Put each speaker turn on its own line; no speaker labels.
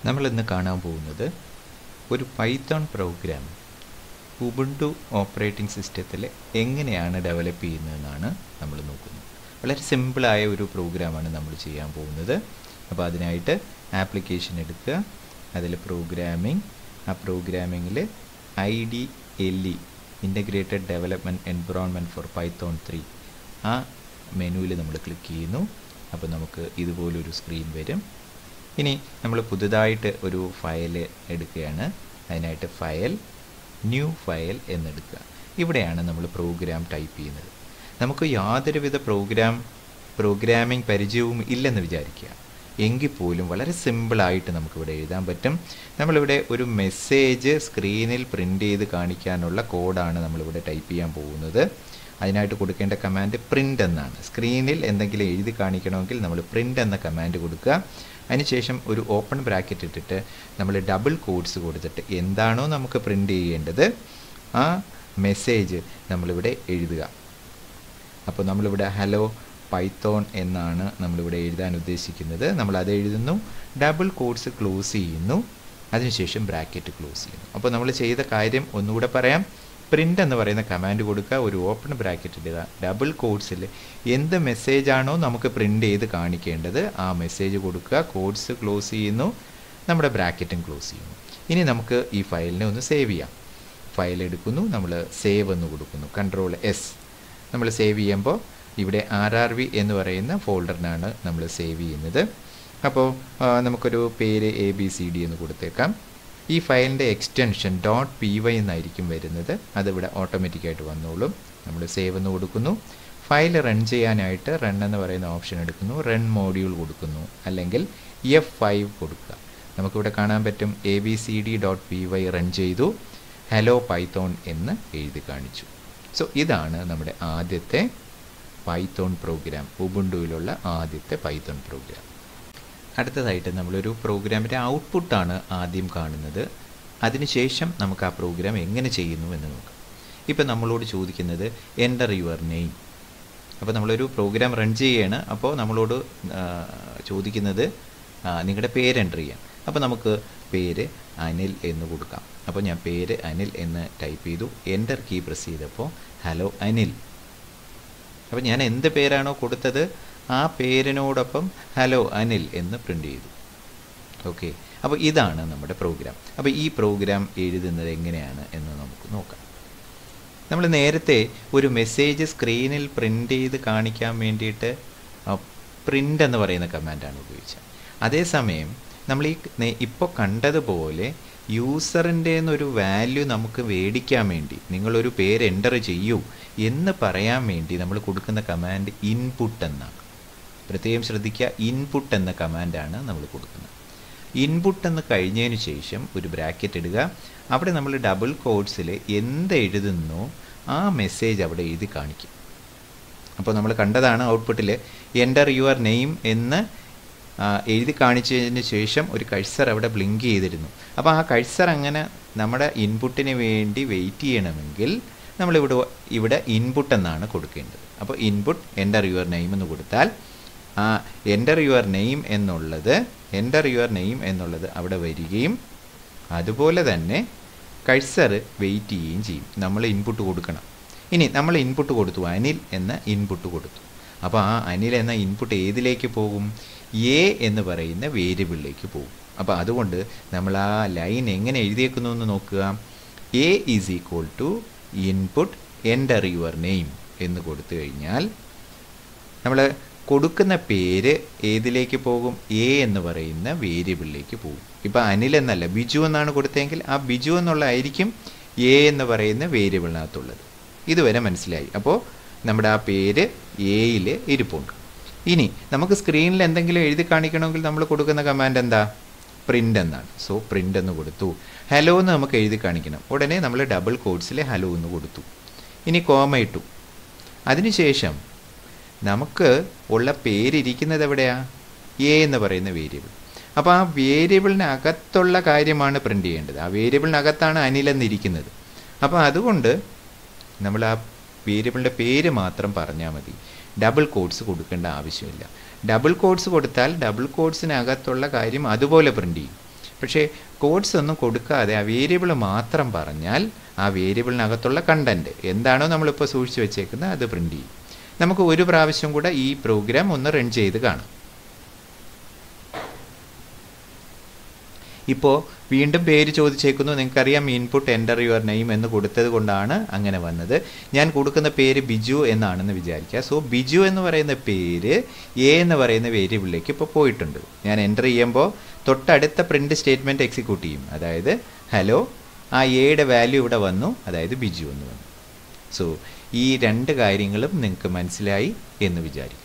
നമ്മൾ ഇന്ന് കാണാൻ പോകുന്നത് ഒരു പൈത്തോൺ പ്രോഗ്രാം ഉബുണ്ടു ഓപ്പറേറ്റിംഗ് സിസ്റ്റത്തിൽ എങ്ങനെയാണ് ഡെവലപ്പ് ചെയ്യുന്നതെന്നാണ് നമ്മൾ നോക്കുന്നത് വളരെ സിമ്പിളായ ഒരു പ്രോഗ്രാമാണ് നമ്മൾ ചെയ്യാൻ പോകുന്നത് അപ്പോൾ അതിനായിട്ട് ആപ്ലിക്കേഷൻ എടുക്കുക അതിൽ പ്രോഗ്രാമിംഗ് ആ പ്രോഗ്രാമിങ്ങിൽ I D L E integrated development environment for Python three ആ മെനുവിൽ നമ്മൾ ക്ലിക്ക് ചെയ്യുന്നു അപ്പോൾ നമുക്ക് ഇതുപോലൊരു സ്ക്രീൻ വരും ഇനി നമ്മൾ പുതുതായിട്ട് ഒരു ഫയൽ എടുക്കുകയാണ് അതിനായിട്ട് ഫയൽ ന്യൂ ഫയൽ എന്നെടുക്കുക ഇവിടെയാണ് നമ്മൾ പ്രോഗ്രാം ടൈപ്പ് ചെയ്യുന്നത് നമുക്ക് യാതൊരുവിധ പ്രോഗ്രാം പ്രോഗ്രാമിംഗ് പരിചയവും ഇല്ലെന്ന് വിചാരിക്കുക എങ്കിൽ പോലും വളരെ സിമ്പിളായിട്ട് നമുക്കിവിടെ എഴുതാൻ പറ്റും നമ്മളിവിടെ ഒരു മെസ്സേജ് സ്ക്രീനിൽ പ്രിൻ്റ് ചെയ്ത് കാണിക്കാനുള്ള കോഡാണ് നമ്മളിവിടെ ടൈപ്പ് ചെയ്യാൻ പോകുന്നത് അതിനായിട്ട് കൊടുക്കേണ്ട കമാൻഡ് പ്രിൻ്റ് എന്നാണ് സ്ക്രീനിൽ എന്തെങ്കിലും എഴുതി കാണിക്കണമെങ്കിൽ നമ്മൾ പ്രിൻ്റ് എന്ന കമാൻഡ് കൊടുക്കുക അതിനുശേഷം ഒരു ഓപ്പൺ ബ്രാക്കറ്റ് ഇട്ടിട്ട് നമ്മൾ ഡബിൾ കോഡ്സ് കൊടുത്തിട്ട് എന്താണോ നമുക്ക് പ്രിൻ്റ് ചെയ്യേണ്ടത് ആ മെസ്സേജ് നമ്മളിവിടെ എഴുതുക അപ്പോൾ നമ്മളിവിടെ ഹലോ പൈത്തോൺ എന്നാണ് നമ്മളിവിടെ എഴുതാൻ ഉദ്ദേശിക്കുന്നത് നമ്മൾ അത് എഴുതുന്നു ഡബിൾ കോഡ്സ് ക്ലോസ് ചെയ്യുന്നു അതിനുശേഷം ബ്രാക്കറ്റ് ക്ലോസ് ചെയ്യുന്നു അപ്പോൾ നമ്മൾ ചെയ്ത കാര്യം ഒന്നുകൂടെ പറയാം പ്രിൻ്റ് എന്ന് പറയുന്ന കമാൻഡ് കൊടുക്കുക ഒരു ഓപ്പൺ ബ്രാക്കറ്റ് ഇടുക ഡബിൾ കോഡ്സിൽ എന്ത് മെസ്സേജാണോ നമുക്ക് പ്രിൻ്റ് ചെയ്ത് കാണിക്കേണ്ടത് ആ മെസ്സേജ് കൊടുക്കുക കോഡ്സ് ക്ലോസ് ചെയ്യുന്നു നമ്മുടെ ബ്രാക്കറ്റും ക്ലോസ് ചെയ്യുന്നു ഇനി നമുക്ക് ഈ ഫയലിനെ ഒന്ന് സേവ് ചെയ്യാം ഫയൽ എടുക്കുന്നു നമ്മൾ സേവ് എന്ന് കൊടുക്കുന്നു കൺട്രോൾ എസ് നമ്മൾ സേവ് ചെയ്യുമ്പോൾ ഇവിടെ ആർ ആർ വി എന്ന് പറയുന്ന ഫോൾഡറിനാണ് നമ്മൾ സേവ് ചെയ്യുന്നത് അപ്പോൾ നമുക്കൊരു പേര് എ ബി സി ഡി എന്ന് കൊടുത്തേക്കാം ഈ ഫയലിൻ്റെ എക്സ്റ്റൻഷൻ ഡോട്ട് പി വൈ എന്നായിരിക്കും വരുന്നത് അതിവിടെ ഓട്ടോമാറ്റിക്കായിട്ട് വന്നോളും നമ്മൾ സേവ് എന്ന് കൊടുക്കുന്നു ഫയൽ റൺ ചെയ്യാനായിട്ട് റൺ എന്ന് പറയുന്ന ഓപ്ഷൻ എടുക്കുന്നു റൺ മോഡ്യൂൾ കൊടുക്കുന്നു അല്ലെങ്കിൽ എഫ് ഫൈവ് കൊടുക്കുക നമുക്കിവിടെ കാണാൻ പറ്റും A B C D dot P Y run ചെയ്തു ഹലോ പൈത്തോൺ എന്ന് എഴുതി കാണിച്ചു സോ ഇതാണ് നമ്മുടെ ആദ്യത്തെ പൈത്തോൺ പ്രോഗ്രാം ഉബുണ്ടുവിലുള്ള ആദ്യത്തെ പൈത്തോൺ പ്രോഗ്രാം അടുത്തതായിട്ട് നമ്മളൊരു പ്രോഗ്രാമിൻ്റെ ഔട്ട്പുട്ടാണ് ആദ്യം കാണുന്നത് അതിനുശേഷം നമുക്ക് ആ പ്രോഗ്രാം എങ്ങനെ ചെയ്യുന്നു എന്ന് നോക്കാം ഇപ്പം നമ്മളോട് ചോദിക്കുന്നത് എൻ്റർ യുവർ നെയിം അപ്പോൾ നമ്മളൊരു പ്രോഗ്രാം റൺ ചെയ്യുകയാണ് അപ്പോൾ നമ്മളോട് ചോദിക്കുന്നത് നിങ്ങളുടെ പേര് എൻ്റർ ചെയ്യാം അപ്പോൾ നമുക്ക് പേര് അനിൽ എന്ന് കൊടുക്കാം അപ്പോൾ ഞാൻ പേര് അനിൽ എന്ന് ടൈപ്പ് ചെയ്തു എൻ്റർ കീ പ്രസ് ചെയ്തപ്പോൾ ഹലോ അനിൽ അപ്പോൾ ഞാൻ എന്ത് പേരാണോ കൊടുത്തത് ആ പേരിനോടൊപ്പം ഹലോ അനിൽ എന്ന് പ്രിൻ്റ് ചെയ്തു ഓക്കെ അപ്പോൾ ഇതാണ് നമ്മുടെ പ്രോഗ്രാം അപ്പോൾ ഈ പ്രോഗ്രാം എഴുതുന്നത് എങ്ങനെയാണ് എന്ന് നമുക്ക് നോക്കാം നമ്മൾ നേരത്തെ ഒരു മെസ്സേജ് സ്ക്രീനിൽ പ്രിൻ്റ് ചെയ്ത് കാണിക്കാൻ വേണ്ടിയിട്ട് പ്രിൻ്റ് എന്ന് പറയുന്ന കമാൻഡാണ് ഉപയോഗിച്ചത് അതേസമയം നമ്മൾ ഈ ഇപ്പോൾ കണ്ടതുപോലെ യൂസറിൻ്റെ ഒരു വാല്യൂ നമുക്ക് മേടിക്കാൻ വേണ്ടി നിങ്ങളൊരു പേര് എൻ്റർ ചെയ്യൂ എന്ന് പറയാൻ വേണ്ടി നമ്മൾ കൊടുക്കുന്ന കമാൻഡ് ഇൻപുട്ട് എന്നാണ് പ്രത്യേകം ശ്രദ്ധിക്കുക ഇൻപുട്ട് എന്ന കമാൻഡാണ് നമ്മൾ കൊടുക്കുന്നത് ഇൻപുട്ട് എന്ന് കഴിഞ്ഞതിന് ശേഷം ഒരു ബ്രാക്കറ്റ് ഇടുക അവിടെ നമ്മൾ ഡബിൾ കോഡ്സിൽ എന്ത് എഴുതുന്നോ ആ മെസ്സേജ് അവിടെ എഴുതി കാണിക്കും അപ്പോൾ നമ്മൾ കണ്ടതാണ് ഔട്ട്പുട്ടിൽ എൻ്റർ യുവർ നെയിം എന്ന് എഴുതി കാണിച്ചതിന് ശേഷം ഒരു കഴ്സർ അവിടെ ബ്ലിങ്ക് ചെയ്തിരുന്നു അപ്പോൾ ആ കഴ്സർ അങ്ങനെ നമ്മുടെ ഇൻപുട്ടിന് വേണ്ടി വെയിറ്റ് ചെയ്യണമെങ്കിൽ നമ്മളിവിടെ ഇവിടെ ഇൻപുട്ട് എന്നാണ് കൊടുക്കേണ്ടത് അപ്പോൾ ഇൻപുട്ട് എൻ്റർ യുവർ നെയിം എന്ന് കൊടുത്താൽ ആ എൻ്റർ യുവർ നെയിം എന്നുള്ളത് എൻ്റർ യുവർ നെയിം എന്നുള്ളത് അവിടെ വരികയും അതുപോലെ തന്നെ കഴ്സർ വെയിറ്റ് ചെയ്യുകയും ചെയ്യും നമ്മൾ ഇൻപുട്ട് കൊടുക്കണം ഇനി നമ്മൾ ഇൻപുട്ട് കൊടുത്തു അനിൽ എന്ന ഇൻപുട്ട് കൊടുത്തു അപ്പോൾ ആ അനിൽ എന്ന ഇൻപുട്ട് ഏതിലേക്ക് പോകും എ എന്ന് പറയുന്ന വേരിയബിളിലേക്ക് പോകും അപ്പോൾ അതുകൊണ്ട് നമ്മൾ ആ ലൈൻ എങ്ങനെ എഴുതിയേക്കുന്നു എന്ന് നോക്കുക A is equal to input enter your name എന്ന് കൊടുത്തു കഴിഞ്ഞാൽ നമ്മൾ കൊടുക്കുന്ന പേര് ഏതിലേക്ക് പോകും എ എന്ന് പറയുന്ന വേരിയബിളിലേക്ക് പോകും ഇപ്പോൾ അനിൽ എന്നല്ല ബിജു എന്നാണ് കൊടുത്തതെങ്കിൽ ആ ബിജു എന്നുള്ളതായിരിക്കും എ എന്ന് പറയുന്ന വേരിയബിളിനകത്തുള്ളത് ഇതുവരെ മനസ്സിലായി അപ്പോൾ നമ്മുടെ ആ പേര് എയിൽ ഇരിപ്പുണ്ട് ഇനി നമുക്ക് സ്ക്രീനിൽ എന്തെങ്കിലും എഴുതി കാണിക്കണമെങ്കിൽ നമ്മൾ കൊടുക്കുന്ന കമാൻഡ് എന്താ പ്രിൻ്റ് എന്നാണ് സോ പ്രിൻ്റ് എന്ന് കൊടുത്തു ഹലോ എന്ന് നമുക്ക് എഴുതി കാണിക്കണം ഉടനെ നമ്മൾ ഡബിൾ കോഡ്സിൽ ഹലോ എന്ന് കൊടുത്തു ഇനി കോമ ഇട്ടു അതിനുശേഷം നമുക്ക് ഉള്ള പേരിരിക്കുന്നത് എവിടെയാ എ എന്ന് പറയുന്ന വേരിയബിൾ അപ്പോൾ ആ വേരിയബിളിനകത്തുള്ള കാര്യമാണ് പ്രിൻ്റ് ചെയ്യേണ്ടത് ആ വേരിയബിളിനകത്താണ് അനിലെന്നിരിക്കുന്നത് അപ്പോൾ അതുകൊണ്ട് നമ്മൾ ആ വേരിയബിളിൻ്റെ പേര് മാത്രം പറഞ്ഞാൽ മതി ഡബിൾ കോഡ്സ് കൊടുക്കേണ്ട ആവശ്യമില്ല ഡബിൾ കോഡ്സ് കൊടുത്താൽ ഡബിൾ കോഡ്സിനകത്തുള്ള കാര്യം അതുപോലെ പ്രിൻ്റ് ചെയ്യും പക്ഷേ കോഡ്സ് ഒന്നും കൊടുക്കാതെ ആ വേരിയബിൾ മാത്രം പറഞ്ഞാൽ ആ വേരിയബിളിനകത്തുള്ള കണ്ടൻറ്റ് എന്താണോ നമ്മളിപ്പോൾ സൂക്ഷിച്ച് വെച്ചേക്കുന്നത് അത് പ്രിൻ്റ് ചെയ്യും നമുക്ക് ഒരു പ്രാവശ്യം കൂടെ ഈ പ്രോഗ്രാം ഒന്ന് റൺ ചെയ്ത് കാണാം ഇപ്പോൾ വീണ്ടും പേര് ചോദിച്ചേക്കുന്നു നിങ്ങൾക്കറിയാം ഇൻപുട്ട് എൻ്റർ യുവർ നെയിം എന്ന് കൊടുത്തത് കൊണ്ടാണ് അങ്ങനെ വന്നത് ഞാൻ കൊടുക്കുന്ന പേര് ബിജു എന്നാണെന്ന് വിചാരിക്കുക സോ ബിജു എന്ന് പറയുന്ന പേര് എ എന്ന് പറയുന്ന വേരിയബിളിലേക്ക് ഇപ്പോൾ പോയിട്ടുണ്ട് ഞാൻ എൻ്റർ ചെയ്യുമ്പോൾ തൊട്ടടുത്ത പ്രിൻ്റ് സ്റ്റേറ്റ്മെൻറ്റ് എക്സിക്യൂട്ട് ചെയ്യും അതായത് ഹലോ ആ എയുടെ വാല്യൂ ഇവിടെ വന്നു അതായത് ബിജു എന്ന് വന്നു സോ ഈ രണ്ട് കാര്യങ്ങളും നിങ്ങൾക്ക് മനസ്സിലായി എന്ന് വിചാരിക്കും